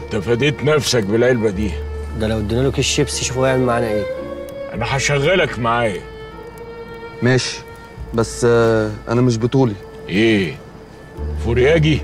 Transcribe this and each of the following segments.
انت فديت نفسك بالعلبه دي ده لو ادينا له كيس شيبسي شوفوا هيعمل معانا ايه انا هشغلك معايا ماشي بس آه، انا مش بطولي ايه فورياجي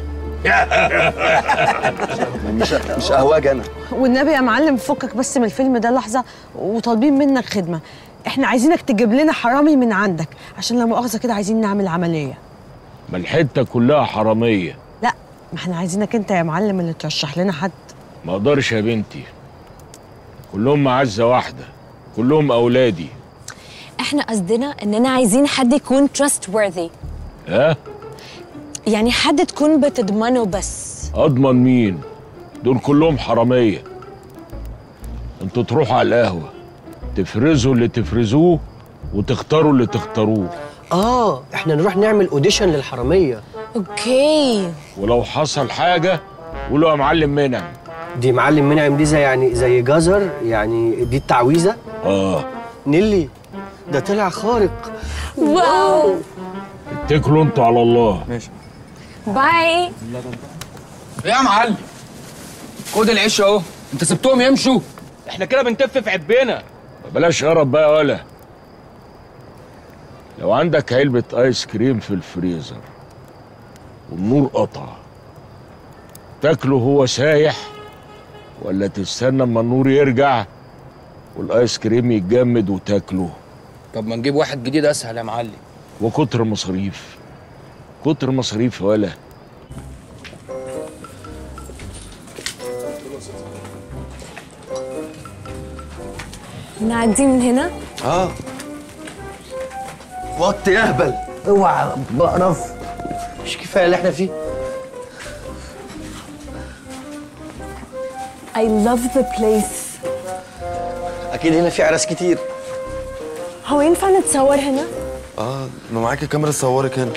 مش مش قهواجي انا والنبي يا معلم فكك بس من الفيلم ده لحظه وطالبين منك خدمه احنا عايزينك تجيب لنا حرامي من عندك عشان لا مؤاخذه كده عايزين نعمل عمليه ما الحته كلها حراميه لا ما احنا عايزينك انت يا معلم اللي ترشح لنا حد ما اقدرش يا بنتي كلهم معزه واحده كلهم اولادي احنا قصدنا اننا عايزين حد يكون trustworthy ها يعني حد تكون بتضمنه بس اضمن مين دول كلهم حراميه انتوا تروحوا على القهوه تفرزوا اللي تفرزوه وتختاروا اللي تختاروه اه احنا نروح نعمل اوديشن للحراميه اوكي ولو حصل حاجه قولوا يا معلم منعم دي معلم منعم دي زي يعني زي جزر يعني دي التعويذه اه نيلي ده طلع خارق واو اتكلوا انتوا على الله ماشي باي ايه يا معلم خد العيش اهو انت سبتهم يمشوا احنا كده بنتف في عبنا بلاش قرب بقى يا ولا لو عندك علبة ايس كريم في الفريزر والنور قطع تاكله هو سايح ولا تستنى اما النور يرجع والايس كريم يتجمد وتاكله طب ما نجيب واحد جديد اسهل يا معلم وكتر مصاريف كتر مصاريف يا ولا نعدي من هنا اه وط يهبل اوعى بقرف مش كفايه اللي احنا فيه I love the place اكيد هنا في عراس كتير هو ينفع نتصور هنا؟ اه ما معاكي كاميرا تصورك هنا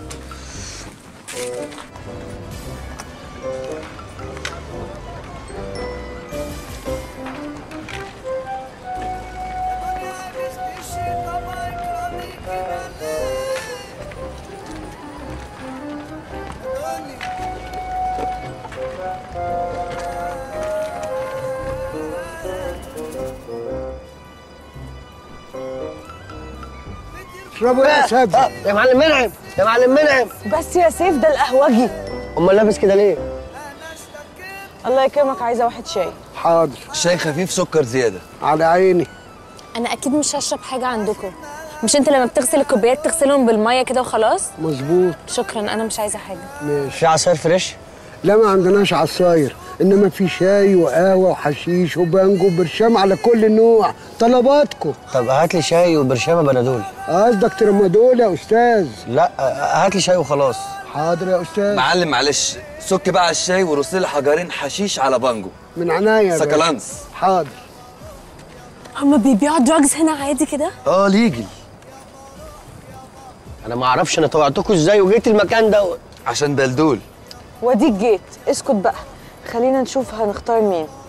اشربوا يا شاب يا معلم منعم يا معلم منعم بس يا سيف ده القهوجي امال لابس كده ليه الله يكرمك عايزه واحد شاي حاضر شاي خفيف سكر زياده على عيني انا اكيد مش هشرب حاجه عندكم مش انت لما بتغسل الكوبايات تغسلهم بالميه كده وخلاص مظبوط شكرا انا مش عايزه حاجه ماشي في عصاير فريش لا ما عندناش عصاير انما في شاي وقهوه وحشيش وبانجو وبرشام على كل نوع طلباتكم طب هات لي شاي وبرشامه بنادول قصدك ترمادول يا استاذ لا هات لي شاي وخلاص حاضر يا استاذ معلم معلش سك بقى على الشاي ورص لي حجرين حشيش على بانجو من عناية يا باشا. سكالانس حاضر هما بيبيعوا دراجز هنا عادي كده اه ليجل انا ما اعرفش انا طوعتكم ازاي وجيت المكان دوت عشان دلدول واديك جيت اسكت بقى خلينا نشوف هنختار مين